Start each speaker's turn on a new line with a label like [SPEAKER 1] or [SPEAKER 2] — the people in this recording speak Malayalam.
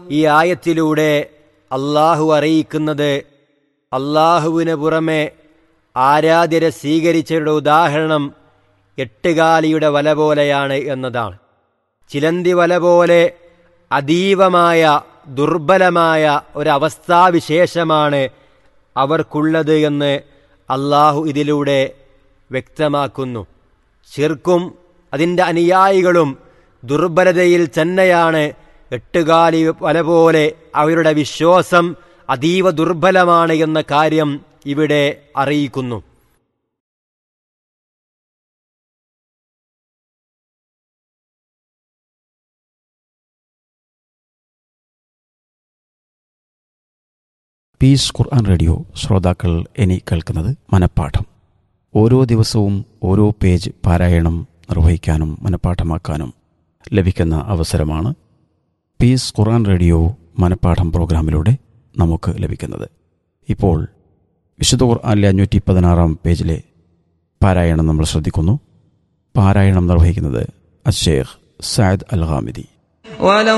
[SPEAKER 1] ഈ ആയത്തിലൂടെ അള്ളാഹു അറിയിക്കുന്നത് അള്ളാഹുവിന് പുറമെ ആരാധ്യരെ സ്വീകരിച്ചവരുടെ ഉദാഹരണം എട്ടുകാലിയുടെ വല പോലെയാണ് എന്നതാണ് ചിലന്തി വല പോലെ അതീവമായ ദുർബലമായ ഒരവസ്ഥാവിശേഷമാണ് അവർക്കുള്ളത് എന്ന് അള്ളാഹു ഇതിലൂടെ വ്യക്തമാക്കുന്നു ശിർക്കും അതിൻ്റെ അനുയായികളും ദുർബലതയിൽ തന്നെയാണ് എട്ടുകാലി വല പോലെ അവരുടെ വിശ്വാസം അതീവ ദുർബലമാണ് എന്ന കാര്യം ഇവിടെ അറിയിക്കുന്നു
[SPEAKER 2] പീസ് ഖുർആൻ റേഡിയോ ശ്രോതാക്കൾ ഇനി കേൾക്കുന്നത് മനപ്പാഠം ഓരോ ദിവസവും ഓരോ പേജ് പാരായണം നിർവഹിക്കാനും മനപ്പാഠമാക്കാനും ലഭിക്കുന്ന അവസരമാണ് പീസ് ഖുർആൻ റേഡിയോ മനപ്പാഠം പ്രോഗ്രാമിലൂടെ നമുക്ക് ലഭിക്കുന്നത് ഇപ്പോൾ വിശുദ്ധ ഖുർആനിലെ അഞ്ഞൂറ്റി പതിനാറാം പേജിലെ പാരായണം നമ്മൾ ശ്രദ്ധിക്കുന്നു പാരായണം നിർവഹിക്കുന്നത് അഷേഖ് സയദ് അൽ ഹാമിദി
[SPEAKER 3] ولو